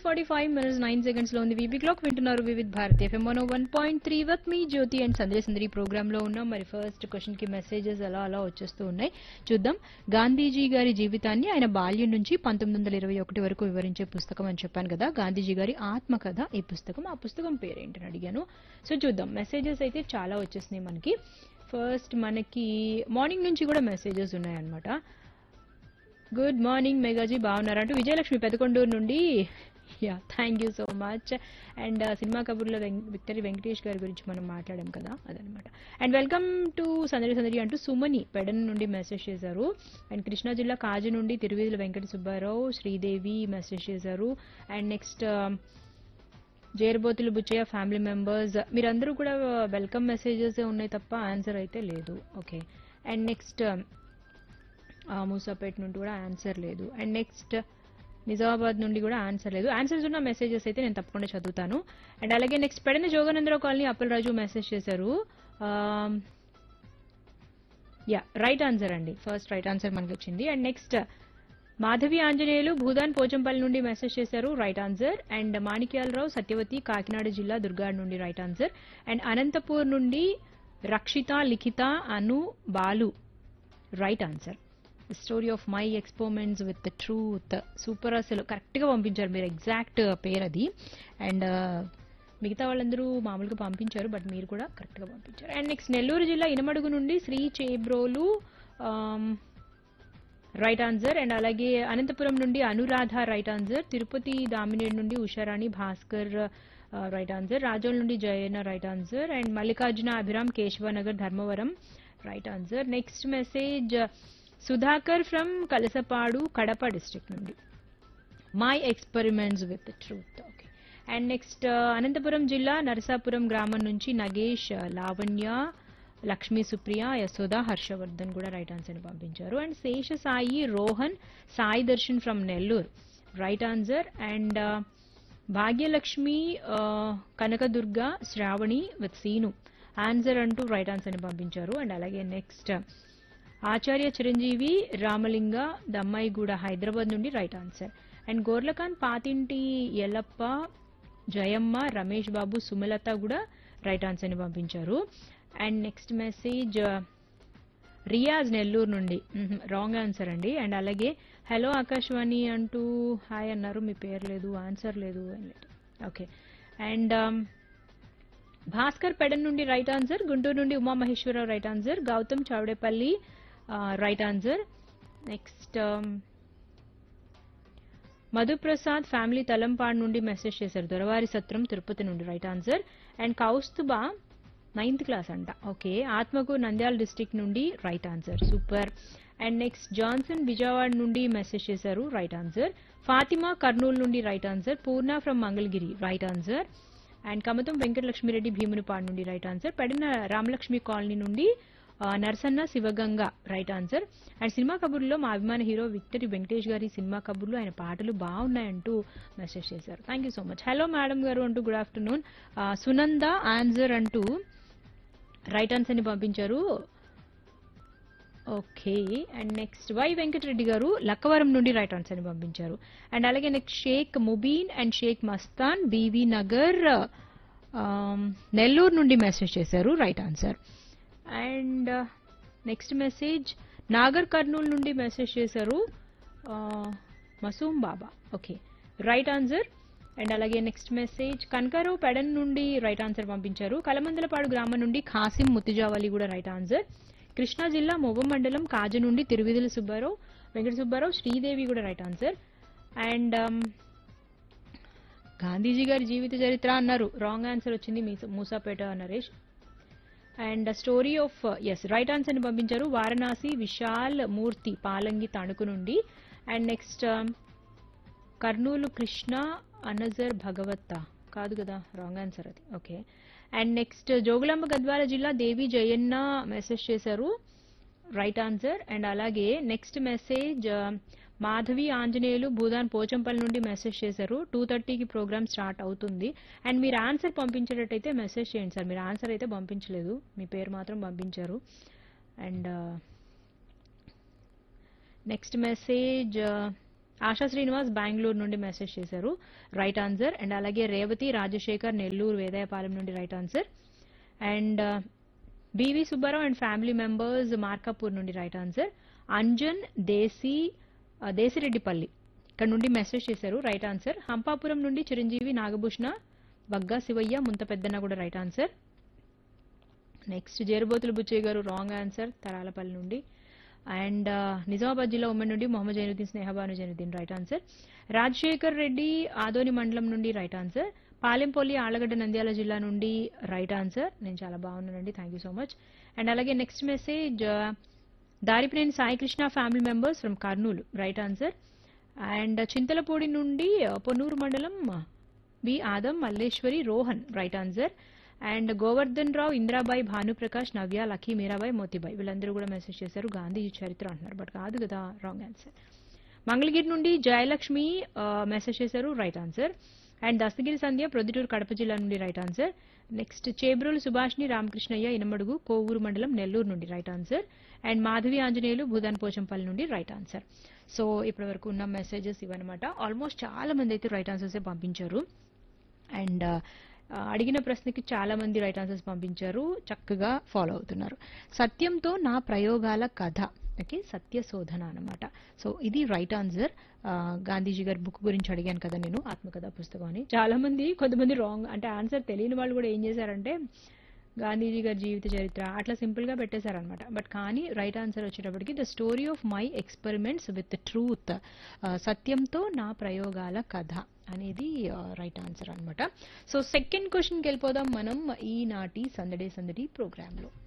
hours forty five minutes nine seconds లో ఉంది VB clock వింటున్నారు Vividh Bharati FM one one point three with మీ Jyothi and Sandesh సందరి ప్రోగ్రామ్ లో ఉన్నాం మరి ఫస్ట్ క్వశ్చన్ కి మెసేజెస్ అలా అలా వచ్చేస్తూ ఉన్నాయి చూద్దాం గాంధీజీ గారి జీవితాన్ని ఆయన బాల్యం నుంచి పంతొమ్మిది వందల ఇరవై ఒకటి వరకు వివరించే పుస్తకం అని చెప్పాను కదా గాంధీజీ గారి ఆత్మకథ ఈ పుస్తకం ఆ పుస్తకం పేరేంటని అడిగాను సో చూద్దాం మెసేజెస్ అయితే చాలా వచ్చేసినాయి మనకి ఫస్ట్ మనకి మార్నింగ్ నుంచి కూడా మెసేజెస్ ఉన్నాయన్నమాట గుడ్ మార్నింగ్ మెగాజీ బాగున్నారు అంటూ విజయలక్ష్మి పెదకొండూరు నుండి yeah thank you so much and cinema కబుర్లో వెం- విక్టరీ వెంకటేష్ గారి గురించి మనం మాట్లాడాం కదా అదనమాట అండ్ వెల్కమ్ టు సందడి సందడి అంటూ సుమని పెడన్ నుండి మెసేజ్ చేశారు అండ్ కృష్ణా జిల్లా కాజు నుండి తిరువేదుల వెంకట సుబ్బారావు శ్రీదేవి మెసేజ్ చేశారు and next Jerbothulu Buchaiah family members మీరందరూ కూడా వెల్కమ్ మెసేజెస్ ఉన్నాయి తప్ప ఆన్సర్ అయితే లేదు ఓకే అండ్ నెక్స్ట్ మూసాపేట నుండి కూడా ఆన్సర్ లేదు అండ్ నెక్స్ట్ నిజామాబాద్ నుండి కూడా ఆన్సర్ లేదు ఆన్సర్స్ ఉన్న మెసేజెస్ అయితే నేను తప్పకుండా చదువుతాను అండ్ అలాగే next Pedana Jogananda Rao colony Appalaraju message చేశారు యా రైట్ ఆన్సర్ అండి ఫస్ట్ రైట్ ఆన్సర్ మనకి వచ్చింది అండ్ నెక్స్ట్ మాధవి ఆంజనేయులు భూదాన్ పోచంపల్లి నుండి మెసేజ్ చేశారు right answer and Manikyala Rao Satyavathi Kakinada జిల్లా దుర్గాడ్ నుండి రైట్ ఆన్సర్ అండ్ అనంతపూర్ నుండి Rakshitha Likhitha Anu Balu right answer story of my experiments with truth super అసలు కరెక్ట్గా పంపించారు మీరు ఎగ్జాక్ట్ పేరు అది అండ్ మిగతా వాళ్ళందరూ మామూలుగా పంపించారు బట్ మీరు కూడా కరెక్ట్గా పంపించారు అండ్ నెక్స్ట్ నెల్లూరు జిల్లా ఇనమడుగు నుండి Shri Chebrolu right answer and అలాగే అనంతపురం నుండి అనురాధ రైట్ ఆన్సర్ తిరుపతి దామినేడు నుండి ఉషారాణి భాస్కర్ రైట్ ఆన్సర్ రాజోల్ నుండి Jayanna right answer and Mallikarjuna Abhiram Keshavanagar Dharmavaram right answer next message Sudhakar from Kalasapadu Kadapa district నుండి my experiments with truth okay and next Anantapuram జిల్లా నరసాపురం గ్రామం నుంచి నగేష్ లావణ్య లక్ష్మీ సుప్రియ యశోద హర్షవర్ధన్ కూడా రైట్ ఆన్సర్ ని పంపించారు and Shesha Sai Rohan Sai Darshan from Nellore right answer and Bhagyalakshmi ఆ, కనకదుర్గ శ్రావణి విత్ సీను ఆన్సర్ అంటూ రైట్ ఆన్సర్ ని పంపించారు అండ్ అలాగే నెక్స్ట్ ఆచార్య చిరంజీవి రామలింగ దమ్మాయిగూడ హైదరాబాద్ నుండి right answer and Gorlakan Pathinti Yellappa Jayamma Ramesh Babu Sumalatha కూడా రైట్ ఆన్సర్ ని పంపించారు and next message Riyaz Nellore నుండి రాంగ్ ఆన్సర్ అండి అండ్ అలాగే హలో ఆకాశవాణి అంటూ హాయ్ అన్నారు మీ పేరు లేదు ఆన్సర్ లేదు ఓకే అండ్ భాస్కర్ పెడన్ నుండి రైట్ ఆన్సర్ గుంటూరు నుండి Umamaheswara Rao right answer Gautam Chowdepalli right answer next Madhuprasad family Talampadu నుండి మెసేజ్ చేశారు దొరవారి సత్రం తిరుపతి నుండి right answer and Kaustubha ninth class అంట ఓకే ఆత్మకు నంద్యాల డిస్టిక్ నుండి right answer super and next Johnson Vijayawada నుండి మెసేజ్ చేశారు రైట్ ఆన్సర్ ఫాతిమా కర్నూలు నుండి right answer Purna from Mangalagiri right answer and Kamatam Venkatalakshmi Reddy Bhimunipadu నుండి రైట్ ఆన్సర్ పడిన రామలక్ష్మి కాలనీ నుండి ఆ, Narasanna Sivaganga right answer and cinema కబుర్లో మా అభిమాన హీరో విక్టరీ వెంకటేష్ గారి సినిమా కబుర్లు ఆయన పాటలు బాగున్నాయంటూ మెసేజ్ చేశారు thank you so much hello madam గారు అంటూ గుడ్ ఆఫ్టర్నూన్ సునంద ఆన్సర్ అంటూ రైట్ ఆన్సర్ ని పంపించారు okay and next Y Venkata Reddy గారు లక్కవరం నుండి రైట్ ఆన్సర్ ని పంపించారు అండ్ అలాగే next Sheikh Mubeen and Sheikh Mastan Bivi Nagar um, Nellore నుండి మెసేజ్ చేశారు right answer and next message Nagar Kurnool నుండి మెసేజ్ చేశారు ఆ, Masoom Baba okay right answer and అలాగే నెక్స్ట్ మెసేజ్ కనకారావు పెడన్ నుండి రైట్ ఆన్సర్ పంపించారు కలమందలపాడు గ్రామం నుండి ఖాసిం ముత్తిజావలి కూడా రైట్ ఆన్సర్ కృష్ణా జిల్లా మొవ్వ మండలం కాజ నుండి తిరువిధుల సుబ్బారావు వెంకట సుబ్బారావు శ్రీదేవి కూడా రైట్ ఆన్సర్ అండ్ గాంధీజీ గారి జీవిత చరిత్ర అన్నారు రాంగ్ ఆన్సర్ వచ్చింది మీ Moosapet Naresh and story of yes right answer ని పంపించారు వారణాసి విశాల్ మూర్తి పాలంగి తణుకు నుండి and next Kurnool Krishna another భగవత్త కాదు కదా రాంగ్ ఆన్సర్ అది okay and next Jogulamba Gadwal జిల్లా దేవి జయన్న మెసేజ్ చేశారు రైట్ ఆన్సర్ అండ్ అలాగే నెక్స్ట్ మెసేజ్ మాధవి ఆంజనేయులు భూదాన్ పోచంపల్లి నుండి మెసేజ్ చేశారు టూ థర్టీకి ప్రోగ్రామ్ స్టార్ట్ అవుతుంది అండ్ మీరు ఆన్సర్ పంపించేటట్టయితే మెసేజ్ చేయండి సార్ మీరు ఆన్సర్ అయితే పంపించలేదు మీ పేరు మాత్రం పంపించారు and next message Asha Srinivas Bengaluru నుండి మెసేజ్ చేశారు రైట్ ఆన్సర్ అండ్ అలాగే రేవతి రాజశేఖర్ నెల్లూరు వేదాయపాలెం నుండి right answer and B V Subbarao and family members Markapur నుండి రైట్ ఆన్సర్ అంజన్ దేశీ ఆ, దేశిరెడ్డిపల్లి ఇక్కడ నుండి మెసేజ్ చేశారు రైట్ ఆన్సర్ హంపాపురం నుండి చిరంజీవి నాగభూషణ బగ్గా శివయ్య ముంత పెద్దన్న కూడా right answer next Jerubothula Buchaiah గారు రాంగ్ ఆన్సర్ తరాలపల్లి నుండి అండ్ నిజామాబాద్ జిల్లా ఉమ్మడి నుండి మొహమ్మద్ జైనుద్దీన్ స్నేహబాను జైనుద్దీన్ రైట్ ఆన్సర్ రాజశేఖర్ రెడ్డి ఆదోని మండలం నుండి రైట్ ఆన్సర్ పాలెంపల్లి ఆళ్లగడ్డ నంద్యాల జిల్లా నుండి రైట్ ఆన్సర్ నేను చాలా బాగున్నానండి thank you so much and అలాగే next message Daripineni Saikrishna family members from Kurnool right answer and Chintalapudi నుండి uh, పొన్నూరు మండలం uh, B Adam Malleswari Rohan right answer and Govardhan Rao Indrabai Bhanuprakash Navya Lucky Meerabai Motibai వీళ్ళందరూ కూడా మెసేజ్ చేశారు గాంధీ చరిత్ర అంటున్నారు బట్ కాదు కదా రాంగ్ ఆన్సర్ మంగళగిరి నుండి జయలక్ష్మి మెసేజ్ చేశారు right answer and Dastagiri Sandhya Proddatur Kadapa జిల్లా నుండి right answer next Chebrolu Subhashini Ramakrishnaiah Inamadugu Kovur మండలం నెల్లూరు నుండి right answer and Madhavi Anjaneyulu Bhoodan Pochampally నుండి రైట్ ఆన్సర్ సో ఇప్పటి వరకు ఉన్న మెసేజెస్ ఇవన్నమాట ఆల్మోస్ట్ చాలా మంది అయితే రైట్ ఆన్సర్స్ పంపించారు అండ్ అడిగిన ప్రశ్నకి చాలా మంది రైట్ ఆన్సర్స్ పంపించారు చక్కగా ఫాలో అవుతున్నారు సత్యంతో నా ప్రయోగాల కథ ఓకే సత్య శోధన అనమాట సో ఇది రైట్ ఆన్సర్ గాంధీజీ గారి బుక్ గురించి అడిగాను కదా నేను ఆత్మకథ పుస్తకం అని చాలా మంది కొంతమంది రాంగ్ అంటే ఆన్సర్ తెలియని వాళ్ళు కూడా ఏం చేశారంటే గాంధీజీ గారి జీవిత చరిత్ర అట్లా సింపుల్ గా పెట్టేశారనమాట బట్ కానీ రైట్ ఆన్సర్ వచ్చేటప్పటికి the story of my experiments with truth సత్యంతో నా ప్రయోగాల కథ అనేది రైట్ ఆన్సర్ అన్నమాట సో సెకండ్ క్వశ్చన్కి వెళ్ళిపోదాం మనం ఈనాటి సందడే సందడి ప్రోగ్రాంలో